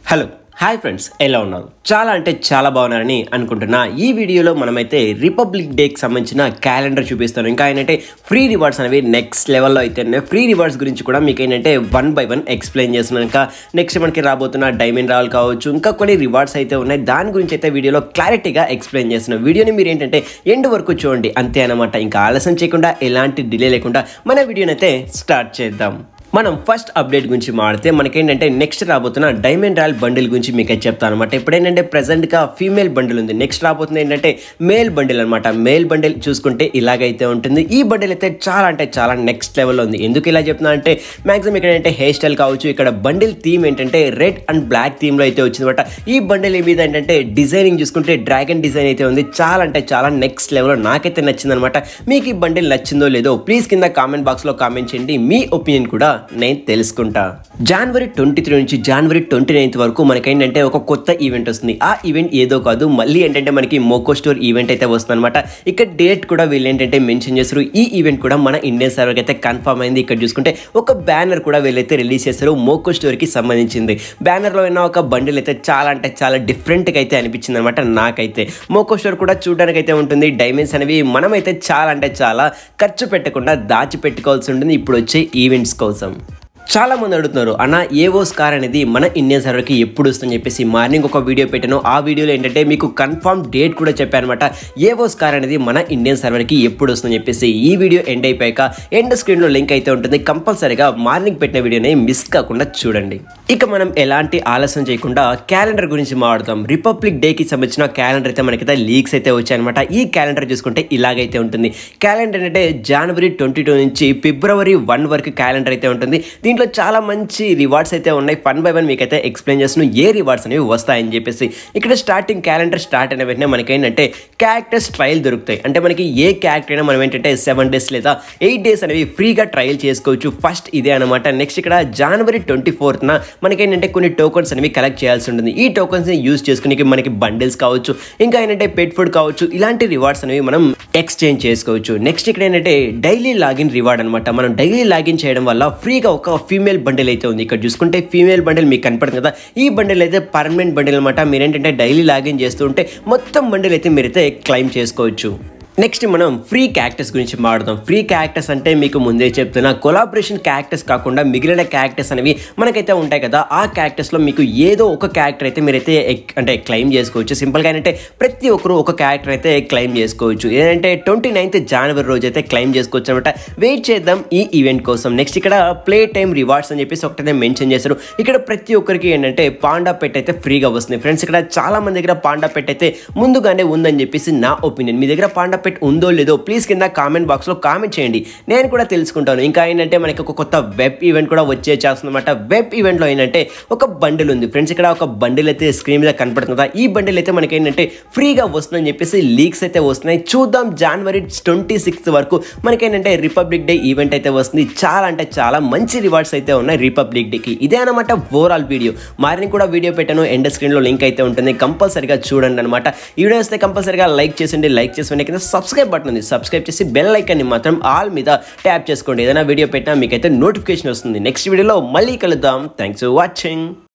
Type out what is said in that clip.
Hello hi friends ఎలా ఉన్నారు చాలా అంటే చాలా బాగున్నారని అనుకుంటున్నా ఈ వీడియోలో మనమైతే రిపబ్లిక్ డేకి సంబంధించిన క్యాలెండర్ చూపిస్తాను ఇంకా ఏంటంటే ఫ్రీ రివార్డ్స్ అనేవి నెక్స్ట్ లెవెల్లో అయితే ఉన్నాయి. ఫ్రీ రివార్డ్స్ గురించి కూడా మీకు ఏంటంటే వన్ బై వన్ ఎక్స్ప్లెయిన్ చేస్తున్నాను ఇంకా నెక్స్ట్ మనకి రాబోతున్న డైమండ్ రావాలి కావచ్చు ఇంకా కొన్ని రివార్డ్స్ అయితే ఉన్నాయి దాని గురించి అయితే వీడియోలో క్లారిటీగా ఎక్స్ప్లెయిన్ చేస్తున్నాను వీడియోని మీరు ఏంటంటే ఎండ్ వరకు చూడండి అంతే అనమాట ఇంకా ఆలస్యం చేయకుండా ఎలాంటి డిలే లేకుండా మన వీడియోని అయితే స్టార్ట్ చేద్దాం మనం ఫస్ట్ అప్డేట్ గురించి మాడితే మనకేంటంటే నెక్స్ట్ రాబోతున్న డైమండ్ రాయల్ బండిల్ గురించి మీకు అయితే చెప్తాను అనమాట ఇప్పుడు ఏంటంటే ప్రెసెంట్గా ఫీమేల్ బండిల్ ఉంది నెక్స్ట్ రాబోతుంది ఏంటంటే మేల్ బండిల్ అనమాట మేల్ బండిల్ చూసుకుంటే ఇలాగైతే ఉంటుంది ఈ బండిల్ అయితే చాలా అంటే చాలా నెక్స్ట్ లెవెల్లో ఉంది ఎందుకు ఇలా చెప్తున్నా అంటే మాక్సిమం ఇక్కడ ఏంటంటే హెయిర్ స్టైల్ కావచ్చు ఇక్కడ బండిల్ థీమ్ ఏంటంటే రెడ్ అండ్ బ్లాక్ థీమ్లో అయితే వచ్చింది అనమాట ఈ బండిల్ మీద ఏంటంటే డిజైనింగ్ చూసుకుంటే డ్రాగన్ డిజైన్ అయితే ఉంది చాలా అంటే చాలా నెక్స్ట్ లెవెల్లో నాకైతే నచ్చింది అనమాట మీకు ఈ బండిల్ నచ్చిందో లేదో ప్లీజ్ కింద కామెంట్ బాక్స్లో కామెంట్ చేయండి మీ ఒపీనియన్ కూడా నేను తెలుసుకుంటా జనవరి ట్వంటీ త్రీ నుంచి జనవరి ట్వంటీ నైన్త్ వరకు మనకేంటంటే ఒక కొత్త ఈవెంట్ వస్తుంది ఆ ఈవెంట్ ఏదో కాదు మళ్ళీ ఏంటంటే మనకి మోకో స్టోర్ ఈవెంట్ అయితే వస్తుంది అనమాట ఇక్కడ డేట్ కూడా వీళ్ళు ఏంటంటే మెన్షన్ చేస్తారు ఈ ఈవెంట్ కూడా మన ఇండియన్ సర్వర్కి అయితే కన్ఫర్మ్ అయింది ఇక్కడ చూసుకుంటే ఒక బ్యానర్ కూడా వీళ్ళైతే రిలీజ్ చేస్తారు మోకో స్టోర్కి సంబంధించింది బ్యానర్లో ఉన్న ఒక బండిల్ అయితే చాలా అంటే చాలా డిఫరెంట్గా అయితే అనిపించింది అనమాట నాకైతే మోకో స్టోర్ కూడా చూడడానికి అయితే ఉంటుంది డైమండ్స్ అనేవి మనమైతే చాలా అంటే చాలా ఖర్చు పెట్టకుండా దాచి పెట్టుకోవాల్సి ఉంటుంది ఇప్పుడు వచ్చే ఈవెంట్స్ కోసం చాలా మంది అడుగుతున్నారు అన్న ఏవోస్ కార్ అనేది మన ఇండియన్ సర్వర్కి ఎప్పుడు వస్తుందని చెప్పేసి మార్నింగ్ ఒక వీడియో పెట్టాను ఆ వీడియోలో ఏంటంటే మీకు కన్ఫర్మ్ డేట్ కూడా చెప్పాను అనమాట ఏవోస్ కార్ అనేది మన ఇండియన్ సర్వర్కి ఎప్పుడు వస్తుందని చెప్పేసి ఈ వీడియో ఎండ్ అయిపోయాక ఎండ్ స్క్రీన్లో లింక్ అయితే ఉంటుంది కంపల్సరీగా మార్నింగ్ పెట్టిన వీడియోని మిస్ కాకుండా చూడండి ఇక మనం ఎలాంటి ఆలస్యం చేయకుండా క్యాలెండర్ గురించి మాట్లాడతాం రిపబ్లిక్ డేకి సంబంధించిన క్యాలెండర్ అయితే మనకైతే లీక్స్ అయితే వచ్చాయన్నమాట ఈ క్యాలెండర్ చూసుకుంటే ఇలాగైతే ఉంటుంది క్యాలెండర్ అంటే జనవరి ట్వంటీ టూ నుంచి ఫిబ్రవరి వన్ వరకు క్యాలెండర్ అయితే ఉంటుంది దీంట్లో చాలా మంచి రివార్డ్స్ అయితే ఉన్నాయి వన్ బై వన్ మీకైతే ఎక్స్ప్లెయిన్ చేస్తున్నాను ఏ రివార్డ్స్ అనేవి వస్తాయని చెప్పేసి ఇక్కడ స్టార్టింగ్ క్యాలెండర్ స్టార్ట్ అయిన వెంటనే మనకి ఏంటంటే క్యారెక్టర్స్ ట్రయల్ దొరుకుతాయి అంటే మనకి ఏ క్యారెక్టర్ అయినా మనం ఏంటంటే సెవెన్ డేస్ లేదా ఎయిట్ డేస్ అనేవి ఫ్రీగా ట్రయల్ చేసుకోవచ్చు ఫస్ట్ ఇదే అనమాట నెక్స్ట్ ఇక్కడ జనవరి ట్వంటీ ఫోర్త్న మనకి ఏంటంటే కొన్ని టోకన్స్ అనేవి కలెక్ట్ చేయాల్సి ఉంటుంది ఈ టోకన్స్ని యూజ్ చేసుకుని మనకి బండిల్స్ కావచ్చు ఇంకా ఏంటంటే పెట్ ఫుడ్ కావచ్చు ఇలాంటి రివార్డ్స్ అనేవి మనం ఎక్స్చేంజ్ చేసుకోవచ్చు నెక్స్ట్ ఇక్కడ ఏంటంటే డైలీ లాగిన్ రివార్డ్ అనమాట మనం డైలీ లాగిన్ చేయడం వల్ల ఫ్రీగా ఒక ఫీమేల్ బండిల్ అయితే ఉంది ఇక్కడ చూసుకుంటే ఫీమేల్ బండిల్ మీకు కనపడుతుంది కదా ఈ బండిల్ అయితే పర్మనెంట్ బండిల్ అనమాట మీరు ఏంటంటే డైలీ లాగిన్ చేస్తూ ఉంటే మొత్తం బండిల్ అయితే మీరైతే క్లైమ్ చేసుకోవచ్చు నెక్స్ట్ మనం ఫ్రీ క్యారెక్టర్స్ గురించి మాట్లాడదాం ఫ్రీ క్యారెక్టర్స్ అంటే మీకు ముందే చెప్తున్నా కొలాబరేషన్ క్యారెక్టర్స్ కాకుండా మిగిలిన క్యారెక్టర్స్ అనేవి మనకైతే ఉంటాయి కదా ఆ క్యారెక్టర్స్లో మీకు ఏదో ఒక క్యారెక్టర్ అయితే మీరైతే ఎక్- అంటే క్లెయిమ్ చేసుకోవచ్చు సింపుల్గా ఏంటంటే ప్రతి ఒక్కరు ఒక క్యారెక్టర్ అయితే క్లెయిమ్ చేసుకోవచ్చు ఏంటంటే ట్వంటీ నైన్త్ జనవరి రోజు అయితే క్లెయిమ్ చేసుకోవచ్చు అనమాట వెయిట్ చేద్దాం ఈ ఈవెంట్ కోసం నెక్స్ట్ ఇక్కడ ప్లే టైమ్ రివార్డ్స్ అని చెప్పేసి ఒకటైతే మెన్షన్ చేశారు ఇక్కడ ప్రతి ఒక్కరికి ఏంటంటే పాండా పెట్ అయితే ఫ్రీగా వస్తుంది ఫ్రెండ్స్ ఇక్కడ చాలా మంది దగ్గర పాండా పెట్ అయితే ముందుగానే ఉందని చెప్పేసి నా ఒపీనియన్ మీ దగ్గర పాండా పెట్ ఉందో లేదో ప్లీజ్ కింద కామెంట్ బాక్స్లో కామెంట్ చేయండి నేను కూడా తెలుసుకుంటాను ఇంకా ఏంటంటే మనకి ఒక కొత్త వెబ్ ఈవెంట్ కూడా వచ్చే చేస్తుంది అనమాట వెబ్ ఈవెంట్లో ఏంటంటే ఒక బండిల్ ఉంది ఫ్రెండ్స్ ఇక్కడ ఒక బండిల్ అయితే స్క్రీన్ మీద కనపడుతుంది కదా ఈ బండిల్ అయితే మనకి ఏంటంటే ఫ్రీగా వస్తుందని చెప్పేసి లీక్స్ అయితే వస్తున్నాయి చూద్దాం జనవరి ట్వంటీ సిక్స్త్ వరకు మనకేంటంటే రిపబ్లిక్ డే ఈవెంట్ అయితే వస్తుంది చాలా అంటే చాలా మంచి రివార్డ్స్ అయితే ఉన్నాయి రిపబ్లిక్ డేకి ఇదే అనమాట ఓవరాల్ వీడియో మార్నింగ్ కూడా వీడియో పెట్టాను ఎండ్ స్క్రీన్లో లింక్ అయితే ఉంటుంది కంపల్సరీగా చూడండి అనమాట ఈ వీడియో వస్తే కంపల్సరీగా లైక్ చేసిండి లైక్ చేసి వెనక కింద సబ్స్క్రైబ్ బటన్ ఉంది సబ్స్క్రైబ్ చేసి బెల్ ఐకాన్ని మాత్రం ఆల్ మీద ట్యాప్ చేసుకోండి ఏదైనా వీడియో పెట్టినా మీకైతే నోటిఫికేషన్ వస్తుంది నెక్స్ట్ వీడియోలో మళ్ళీ కలుద్దాం థ్యాంక్స్ ఫర్ వాచింగ్